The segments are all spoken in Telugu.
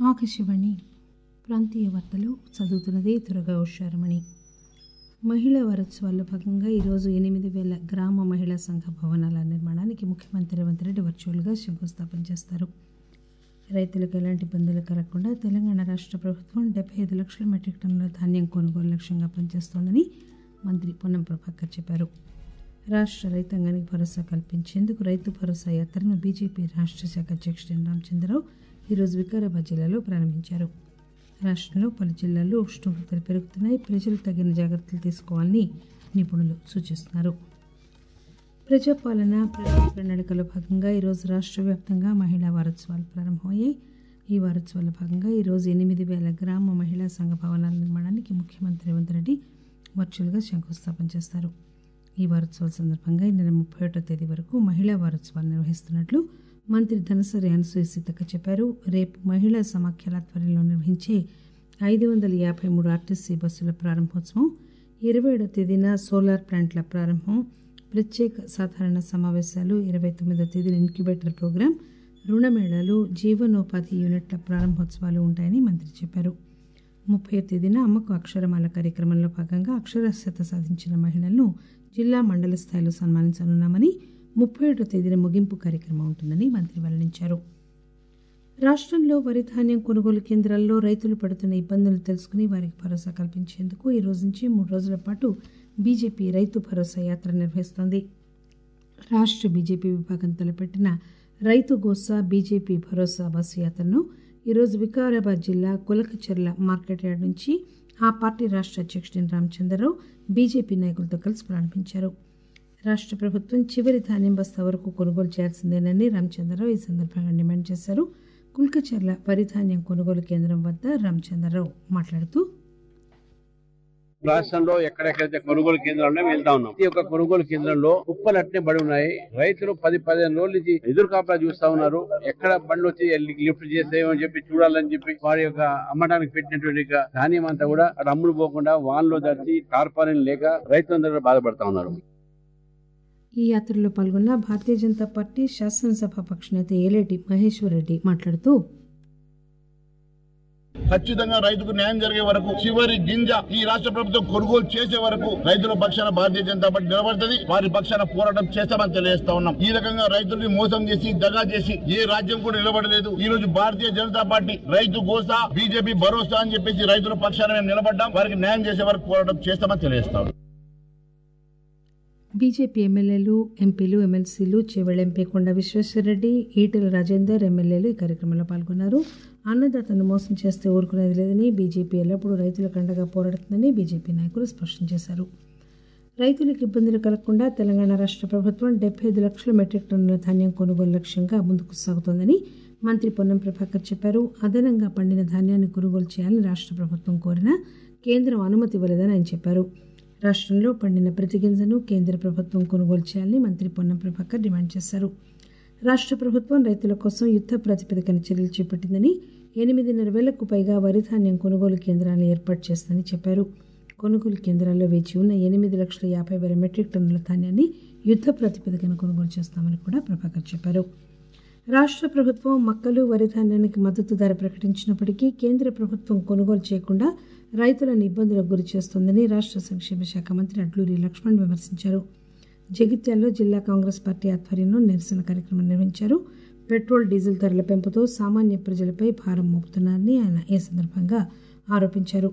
ఆకాశవాణి ప్రాంతీయ వార్తలు చదువుతున్నది త్వరగా హుషారమణి మహిళా వారోత్సవాల్లో భాగంగా ఈరోజు ఎనిమిది వేల గ్రామ మహిళా సంఘ భవనాల నిర్మాణానికి ముఖ్యమంత్రి రేవంత్ రెడ్డి వర్చువల్గా శంకుస్థాపన చేస్తారు రైతులకు ఎలాంటి ఇబ్బందులు కలగకుండా తెలంగాణ రాష్ట్ర ప్రభుత్వం డెబ్బై ఐదు లక్షల మెట్రిక్ టన్నుల ధాన్యం కొనుగోలు లక్ష్యంగా పనిచేస్తోందని మంత్రి పొన్నం ప్రభాకర్ చెప్పారు రాష్ట్ర రైతాంగానికి భరోసా కల్పించేందుకు రైతు భరోసా యాత్రను బీజేపీ రాష్ట్ర శాఖ అధ్యక్షుడు ఎన్ రామచంద్రరావు ఈరోజు వికారాబాద్ జిల్లాలో ప్రారంభించారు రాష్ట్రంలో పలు జిల్లాల్లో ఉష్ణోగ్రతలు పెరుగుతున్నాయి ప్రజలు తగిన జాగ్రత్తలు తీసుకోవాలని నిపుణులు సూచిస్తున్నారు ప్రజాపాలన ప్రజా ప్రణాళికలో భాగంగా ఈరోజు రాష్ట్ర వ్యాప్తంగా మహిళా వారోత్సవాలు ప్రారంభమయ్యాయి ఈ వారోత్సవాల భాగంగా ఈరోజు ఎనిమిది వేల గ్రామ మహిళా సంఘ భవనాల నిర్మాణానికి ముఖ్యమంత్రి రేవంత్ రెడ్డి వర్చువల్గా శంకుస్థాపన చేస్తారు ఈ వారోత్సవాల సందర్భంగా ఈ నెల ముప్పై ఒకటో తేదీ వరకు మహిళా వారోత్సవాలు నిర్వహిస్తున్నట్లు మంత్రి ధనసరి అనసూయ సీతక్క చెప్పారు రేపు మహిళా సమాఖ్యల ఆధ్వర్యంలో నిర్వహించే ఐదు వందల యాభై మూడు ఆర్టీసీ బస్సుల ప్రారంభోత్సవం ఇరవై ఏడో తేదీన సోలార్ ప్లాంట్ల ప్రారంభం ప్రత్యేక సాధారణ సమావేశాలు ఇరవై తొమ్మిదో తేదీన ఇంక్యుబేటర్ ప్రోగ్రాం రుణమేళాలు జీవనోపాధి యూనిట్ల ప్రారంభోత్సవాలు ఉంటాయని మంత్రి చెప్పారు ముప్పై తేదీన అమ్మకు అక్షరమాల కార్యక్రమంలో భాగంగా అక్షరాస్యత సాధించిన మహిళలను జిల్లా మండల స్థాయిలో సన్మానించనున్నామని ముప్పై ఒకటో తేదీన ముగింపు కార్యక్రమం ఉంటుందని మంత్రి వెల్లడించారు రాష్ట్రంలో వరి ధాన్యం కొనుగోలు కేంద్రాల్లో రైతులు పడుతున్న ఇబ్బందులు తెలుసుకుని వారికి భరోసా కల్పించేందుకు ఈ రోజు నుంచి మూడు రోజుల పాటు బీజేపీ రైతు భరోసా యాత్ర నిర్వహిస్తోంది రాష్ట్ర బీజేపీ విభాగం తలపెట్టిన రైతు గోసా బీజేపీ భరోసా బస్సు యాత్రను ఈరోజు వికారాబాద్ జిల్లా కులకచెర్ల మార్కెట్ యార్డ్ నుంచి ఆ పార్టీ రాష్ట్ర అధ్యక్షుడు రామచంద్రరావు బీజేపీ నాయకులతో కలిసి ప్రారంభించారు రాష్ట్ర ప్రభుత్వం చివరి ధాన్యం బస్తా వరకు కొనుగోలు చేయాల్సిందేనని రామచంద్రరావు ఈ సందర్భంగా డిమాండ్ చేశారు కుల్కచర్ల వరి ధాన్యం కొనుగోలు కేంద్రం వద్ద రామచంద్రరావు మాట్లాడుతూ రాష్ట్రంలో ఎక్కడెక్కడైతే కొనుగోలు కేంద్రాలు ఉన్నాయో వెళ్తా ఉన్నాం ఈ యొక్క కొనుగోలు కేంద్రంలో కుప్పలు అట్నే బడి ఉన్నాయి రైతులు పది పదిహేను రోజుల నుంచి ఎదురు కాపలా చూస్తా ఉన్నారు ఎక్కడ బండ్లు వచ్చి లిఫ్ట్ చేస్తాయో చెప్పి చూడాలని చెప్పి వారి యొక్క అమ్మడానికి పెట్టినటువంటి యొక్క ధాన్యం అంతా కూడా అటు అమ్ముడు పోకుండా వాన్లో దర్చి టార్పాలిన్ లేక రైతులందరూ పడుతా ఉన్నారు ఈ యాత్రలో పాల్గొన్న భారతీయ జనతా పార్టీ శాసనసభ పక్షనేత ఏలేటి మహేశ్వర్ రెడ్డి మాట్లాడుతూ ఖచ్చితంగా రైతుకు న్యాయం జరిగే వరకు చివరి గింజ ఈ రాష్ట్ర ప్రభుత్వం కొనుగోలు చేసే వరకు రైతుల పక్షాన భారతీయ జనతా పార్టీ నిలబడుతుంది వారి పక్షాన పోరాటం చేస్తామని తెలియజేస్తా ఉన్నాం ఈ రకంగా రైతుల్ని మోసం చేసి దగా చేసి ఏ రాజ్యం కూడా నిలబడలేదు ఈ రోజు భారతీయ జనతా పార్టీ రైతు గోసా బీజేపీ భరోసా అని చెప్పేసి రైతుల పక్షాన మేము నిలబడ్డాం వారికి న్యాయం చేసే వరకు పోరాటం చేస్తామని తెలియజేస్తాం బీజేపీ ఎమ్మెల్యేలు ఎంపీలు ఎమ్మెల్సీలు చేవెళ్ల ఎంపీ కొండ విశ్వేశ్వరరెడ్డి ఈటెల రాజేందర్ ఎమ్మెల్యేలు ఈ కార్యక్రమంలో పాల్గొన్నారు అన్నదాతను మోసం చేస్తే ఊరుకునేది లేదని బీజేపీ ఎల్లప్పుడూ రైతులకు అండగా పోరాడుతుందని బీజేపీ నాయకులు స్పష్టం చేశారు రైతులకు ఇబ్బందులు కలగకుండా తెలంగాణ రాష్ట్ర ప్రభుత్వం డెబ్బై ఐదు లక్షల మెట్రిక్ టన్నుల ధాన్యం కొనుగోలు లక్ష్యంగా ముందుకు సాగుతోందని మంత్రి పొన్నం ప్రభాకర్ చెప్పారు అదనంగా పండిన ధాన్యాన్ని కొనుగోలు చేయాలని రాష్ట్ర ప్రభుత్వం కోరినా కేంద్రం అనుమతి ఇవ్వలేదని ఆయన చెప్పారు రాష్ట్రంలో పండిన ప్రతి గింజను కేంద్ర ప్రభుత్వం కొనుగోలు చేయాలని మంత్రి పొన్నం ప్రభాకర్ డిమాండ్ చేశారు రాష్ట్ర ప్రభుత్వం రైతుల కోసం యుద్ద ప్రాతిపదికన చర్యలు చేపట్టిందని ఎనిమిదిన్నర వేలకు పైగా వరి ధాన్యం కొనుగోలు కేంద్రాలను ఏర్పాటు చేస్తుందని చెప్పారు కొనుగోలు కేంద్రాల్లో వేచి ఉన్న ఎనిమిది లక్షల యాభై వేల మెట్రిక్ టన్నుల ధాన్యాన్ని యుద్ద ప్రాతిపదికన కొనుగోలు చేస్తామని కూడా ప్రభాకర్ చెప్పారు రాష్ట్ర ప్రభుత్వం మక్కలు వరి ధాన్యానికి మద్దతు ధర ప్రకటించినప్పటికీ కేంద్ర ప్రభుత్వం కొనుగోలు చేయకుండా రైతులను ఇబ్బందులకు గురి చేస్తోందని రాష్ట్ర సంక్షేమ శాఖ మంత్రి అడ్లూరి లక్ష్మణ్ విమర్శించారు జగిత్యాల్లో జిల్లా కాంగ్రెస్ పార్టీ ఆధ్వర్యంలో నిరసన కార్యక్రమం నిర్వహించారు పెట్రోల్ డీజిల్ ధరల పెంపుతో సామాన్య ప్రజలపై భారం మోపుతున్నారని ఆయన ఈ సందర్భంగా ఆరోపించారు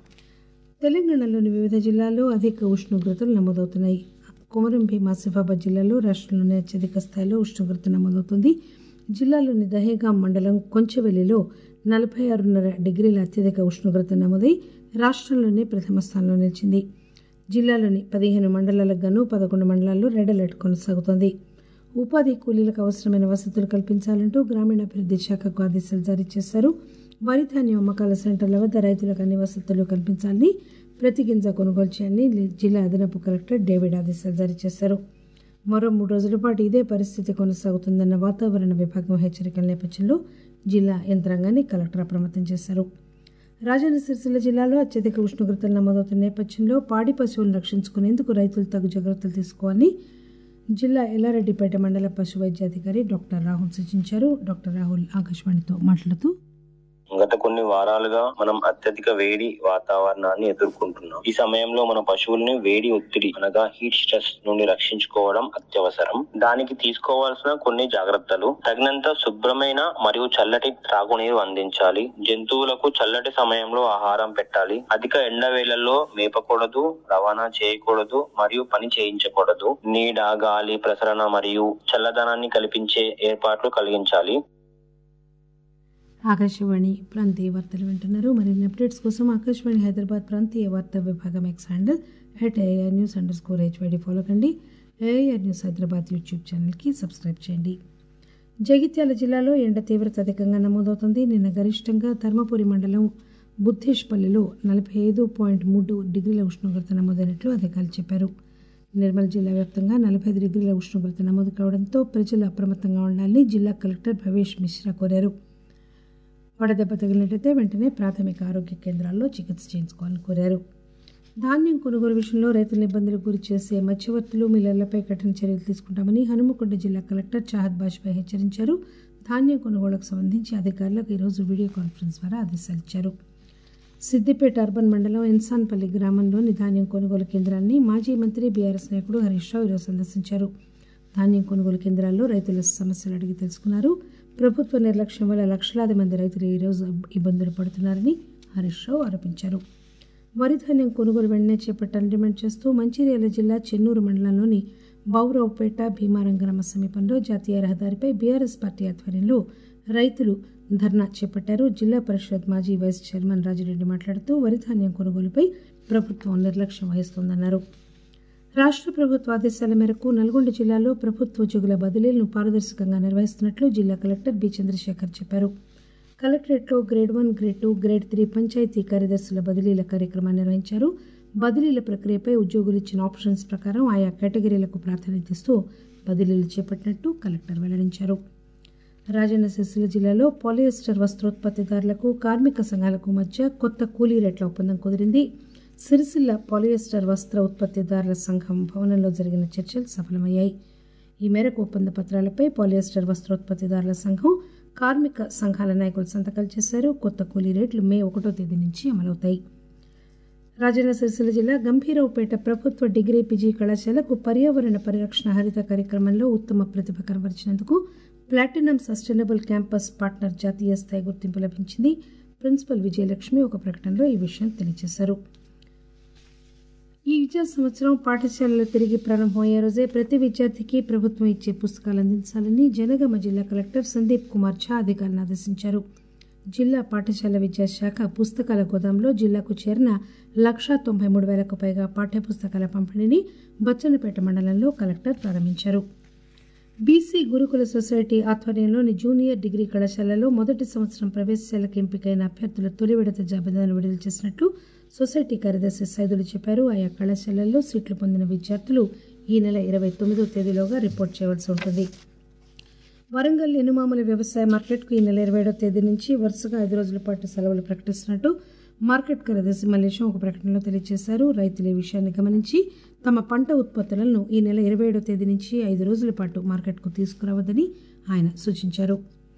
తెలంగాణలోని వివిధ జిల్లాల్లో అధిక ఉష్ణోగ్రతలు నమోదవుతున్నాయి కొమరం భీం ఆసిఫాబాద్ జిల్లాలో రాష్ట్రంలోనే అత్యధిక స్థాయిలో ఉష్ణోగ్రత నమోదవుతుంది జిల్లాలోని దహేగాం మండలం కొంచెవెల్లిలో నలభై ఆరున్నర డిగ్రీల అత్యధిక ఉష్ణోగ్రత నమోదై రాష్ట్రంలోనే ప్రథమ స్థానంలో నిలిచింది జిల్లాలోని పదిహేను మండలాలకు గాను పదకొండు మండలాల్లో రెడ్ అలర్ట్ కొనసాగుతోంది ఉపాధి కూలీలకు అవసరమైన వసతులు కల్పించాలంటూ గ్రామీణాభివృద్ధి శాఖకు ఆదేశాలు జారీ చేశారు వరి ధాన్యం అమ్మకాల సెంటర్ల వద్ద రైతులకు అన్ని వసతులు కల్పించాలని ప్రతి గింజ కొనుగోలు చేయాలని జిల్లా అదనపు కలెక్టర్ డేవిడ్ ఆదేశాలు జారీ చేశారు మరో మూడు రోజుల పాటు ఇదే పరిస్థితి కొనసాగుతుందన్న వాతావరణ విభాగం హెచ్చరికల నేపథ్యంలో జిల్లా యంత్రాంగాన్ని కలెక్టర్ అప్రమత్తం చేశారు రాజన్న సిరిసిల్ల జిల్లాలో అత్యధిక ఉష్ణోగ్రతలు నమోదవుతున్న నేపథ్యంలో పాడి పశువులను రక్షించుకునేందుకు రైతులు తగు జాగ్రత్తలు తీసుకోవాలని జిల్లా ఎల్లారెడ్డిపేట మండల పశు వైద్యాధికారి డాక్టర్ రాహుల్ సూచించారు డాక్టర్ రాహుల్ ఆకాశవాణితో మాట్లాడుతూ గత కొన్ని వారాలుగా మనం అత్యధిక వేడి వాతావరణాన్ని ఎదుర్కొంటున్నాం ఈ సమయంలో మన పశువుల్ని వేడి ఒత్తిడి అనగా హీట్ స్ట్రెస్ నుండి రక్షించుకోవడం అత్యవసరం దానికి తీసుకోవాల్సిన కొన్ని జాగ్రత్తలు తగినంత శుభ్రమైన మరియు చల్లటి త్రాగునీరు అందించాలి జంతువులకు చల్లటి సమయంలో ఆహారం పెట్టాలి అధిక ఎండ వేళల్లో మేపకూడదు రవాణా చేయకూడదు మరియు పని చేయించకూడదు నీడ గాలి ప్రసరణ మరియు చల్లదనాన్ని కల్పించే ఏర్పాట్లు కలిగించాలి ఆకాశవాణి ప్రాంతీయ వార్తలు వింటున్నారు మరిన్ని అప్డేట్స్ కోసం ఆకాశవాణి హైదరాబాద్ ప్రాంతీయ వార్తా విభాగం X handle at AIR news underscore HYD follow కండి ఏఆర్ న్యూస్ హైదరాబాద్ యూట్యూబ్ ఛానల్కి సబ్స్క్రైబ్ చేయండి జగిత్యాల జిల్లాలో ఎండ తీవ్రత అధికంగా నమోదవుతుంది నిన్న గరిష్టంగా ధర్మపురి మండలం బుద్ధేష్పల్లిలో నలభై ఐదు పాయింట్ మూడు డిగ్రీల ఉష్ణోగ్రత నమోదైనట్లు అధికారులు చెప్పారు నిర్మల్ జిల్లా వ్యాప్తంగా నలభై ఐదు డిగ్రీల ఉష్ణోగ్రత నమోదు కావడంతో ప్రజలు అప్రమత్తంగా ఉండాలని జిల్లా కలెక్టర్ భవేష్ మిశ్రా కోరారు వడదెబ్బ తగిలినట్లయితే వెంటనే ప్రాథమిక ఆరోగ్య కేంద్రాల్లో చికిత్స చేయించుకోవాలని కోరారు ధాన్యం కొనుగోలు విషయంలో రైతులను ఇబ్బందులకు గురి చేసే మధ్యవర్తులు మిల్లర్లపై కఠిన చర్యలు తీసుకుంటామని హనుమకొండ జిల్లా కలెక్టర్ చాహద్ బాజ్పాయ్ హెచ్చరించారు ధాన్యం కొనుగోలుకు సంబంధించి అధికారులకు ఈరోజు వీడియో కాన్ఫరెన్స్ ద్వారా ఆదేశాలు ఇచ్చారు సిద్దిపేట అర్బన్ మండలం ఇన్సాన్పల్లి గ్రామంలోని ధాన్యం కొనుగోలు కేంద్రాన్ని మాజీ మంత్రి బీఆర్ఎస్ నాయకుడు హరీష్ రావు ఈరోజు సందర్శించారు ధాన్యం కొనుగోలు కేంద్రాల్లో రైతుల సమస్యలు అడిగి తెలుసుకున్నారు ప్రభుత్వ నిర్లక్ష్యం వల్ల లక్షలాది మంది రైతులు ఈరోజు ఇబ్బందులు పడుతున్నారని హరీష్ రావు ఆరోపించారు వరి ధాన్యం కొనుగోలు వెంటనే చేపట్టాలని డిమాండ్ చేస్తూ మంచిర్యాల జిల్లా చెన్నూరు మండలంలోని బౌరావుపేట భీమారం గ్రామ సమీపంలో జాతీయ రహదారిపై బీఆర్ఎస్ పార్టీ ఆధ్వర్యంలో రైతులు ధర్నా చేపట్టారు జిల్లా పరిషత్ మాజీ వైస్ చైర్మన్ రాజిరెడ్డి మాట్లాడుతూ వరి ధాన్యం కొనుగోలుపై ప్రభుత్వం నిర్లక్ష్యం వహిస్తోందన్నారు రాష్ట్ర ప్రభుత్వ ఆదేశాల మేరకు నల్గొండ జిల్లాలో ప్రభుత్వ ఉద్యోగుల బదిలీలను పారదర్శకంగా నిర్వహిస్తున్నట్లు జిల్లా కలెక్టర్ బి చంద్రశేఖర్ చెప్పారు కలెక్టరేట్లో grade one grade two grade three panchayat కార్యదర్శుల బదిలీల కార్యక్రమాన్ని నిర్వహించారు బదిలీల ప్రక్రియపై ఉద్యోగులు ఇచ్చిన ఆప్షన్స్ ప్రకారం ఆయా కేటగిరీలకు ప్రాధాన్యత ఇస్తూ బదిలీలు చేపట్టినట్టు కలెక్టర్ వెల్లడించారు రాజన్న సిరిసిల్ల జిల్లాలో పాలియస్టర్ వస్త్రోత్పత్తిదారులకు కార్మిక సంఘాలకు మధ్య కొత్త కూలీ రేట్ల ఒప్పందం కుదిరింది సిరిసిల్ల పాలియస్టర్ వస్త్ర ఉత్పత్తిదారుల సంఘం భవనంలో జరిగిన చర్చలు సఫలమయ్యాయి ఈ మేరకు ఒప్పంద పత్రాలపై పాలియస్టర్ వస్త్రోత్పత్తిదారుల సంఘం కార్మిక సంఘాల నాయకులు సంతకాలు చేశారు కొత్త కూలీ రేట్లు మే ఒకటో తేదీ నుంచి అమలవుతాయి రాజన్న సిరిసిల్ల జిల్లా గంభీరావుపేట ప్రభుత్వ డిగ్రీ పీజీ కళాశాలకు పర్యావరణ పరిరక్షణ హరిత కార్యక్రమంలో ఉత్తమ ప్రతిభ కనబరిచినందుకు ప్లాటినం సస్టైనబుల్ క్యాంపస్ పార్ట్నర్ జాతీయ స్థాయి గుర్తింపు లభించింది ప్రిన్సిపల్ విజయలక్ష్మి ఒక ప్రకటనలో ఈ విషయం తెలియజేశారు ఈ విద్యా సంవత్సరం పాఠశాలలు తిరిగి ప్రారంభమయ్యే రోజే ప్రతి విద్యార్థికి ప్రభుత్వం ఇచ్చే పుస్తకాలు అందించాలని జనగామ జిల్లా కలెక్టర్ సందీప్ కుమార్ ఝా అధికారులను ఆదేశించారు జిల్లా పాఠశాల విద్యాశాఖ పుస్తకాల గోదాంలో జిల్లాకు చేరిన లక్షా తొంభై మూడు వేలకు పైగా పాఠ్య పుస్తకాల పంపిణీని బచ్చన్నపేట మండలంలో కలెక్టర్ ప్రారంభించారు బీసీ గురుకుల సొసైటీ ఆధ్వర్యంలోని జూనియర్ డిగ్రీ కళాశాలలో మొదటి సంవత్సరం ప్రవేశాలకు ఎంపికైన అభ్యర్థుల తొలి విడత జాబితాను విడుదల చేసినట్లు సొసైటీ కార్యదర్శి సైదులు చెప్పారు ఆయా కళాశాలల్లో సీట్లు పొందిన విద్యార్థులు ఈ నెల ఇరవై తొమ్మిదో తేదీలోగా రిపోర్ట్ చేయవలసి ఉంటుంది వరంగల్ ఎనుమాముల వ్యవసాయ మార్కెట్కు ఈ నెల ఇరవై ఏడో తేదీ నుంచి వరుసగా ఐదు రోజుల పాటు సెలవులు ప్రకటిస్తున్నట్టు మార్కెట్ కార్యదర్శి మల్లేశం ఒక ప్రకటనలో తెలియజేశారు రైతులు ఈ విషయాన్ని గమనించి తమ పంట ఉత్పత్తులను ఈ నెల ఇరవై ఏడో తేదీ నుంచి ఐదు రోజుల పాటు మార్కెట్కు తీసుకురావద్దని ఆయన సూచించారు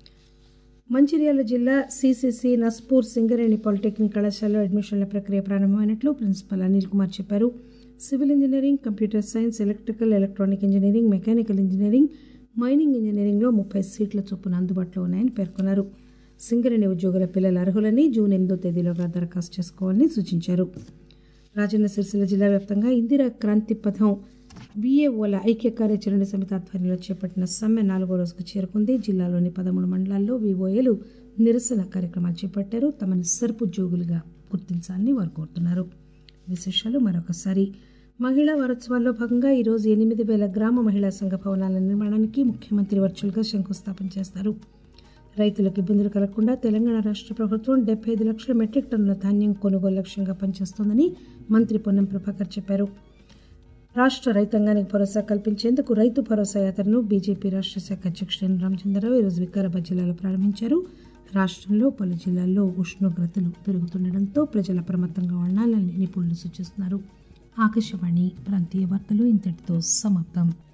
మంచిర్యాల జిల్లా సిసిసి నస్పూర్ సింగరేణి పాలిటెక్నిక్ కళాశాలలో అడ్మిషన్ల ప్రక్రియ ప్రారంభమైనట్లు ప్రిన్సిపల్ అనిల్ కుమార్ చెప్పారు civil engineering computer science electrical electronic engineering mechanical engineering mining ఇంజనీరింగ్లో ముప్పై సీట్ల చొప్పున అందుబాటులో ఉన్నాయని పేర్కొన్నారు సింగరేణి ఉద్యోగుల పిల్లల అర్హులని జూన్ ఎనిమిదో తేదీలోగా దరఖాస్తు చేసుకోవాలని సూచించారు రాజన్న సిరిసిల్ల జిల్లా వ్యాప్తంగా ఇందిరా క్రాంతి పథం విఏఓల ఐక్య కార్యాచరణ సమితి ఆధ్వర్యంలో చేపట్టిన సమ్మె నాలుగో రోజుకు చేరుకుంది జిల్లాలోని పదమూడు మండలాల్లో వివోఏలు నిరసన కార్యక్రమాలు చేపట్టారు తమను సర్పుద్యోగులుగా గుర్తించాలని వారు కోరుతున్నారు విశేషాలు మరొకసారి మహిళా వారోత్సవాల్లో భాగంగా ఈరోజు ఎనిమిది వేల గ్రామ మహిళా సంఘ భవనాల నిర్మాణానికి ముఖ్యమంత్రి వర్చువల్గా శంకుస్థాపన చేస్తారు రైతులకు ఇబ్బందులు కలగకుండా తెలంగాణ రాష్ట్ర ప్రభుత్వం డెబ్బై ఐదు లక్షల మెట్రిక్ టన్నుల ధాన్యం కొనుగోలు లక్ష్యంగా పనిచేస్తోందని మంత్రి పొన్నం ప్రభాకర్ చెప్పారు రాష్ట్ర రైతాంగానికి భరోసా కల్పించేందుకు రైతు భరోసా యాత్రను బీజేపీ రాష్ట్ర శాఖ అధ్యక్షుడు రామచంద్రరావు ఈరోజు వికారాబాద్ జిల్లాలో ప్రారంభించారు రాష్ట్రంలో పలు జిల్లాల్లో ఉష్ణోగ్రతలు పెరుగుతుండటంతో ప్రజలు అప్రమత్తంగా ఉండాలని నిపుణులు సూచిస్తున్నారు ఆకాశవాణి ప్రాంతీయ వార్తలు ఇంతటితో సమాప్తం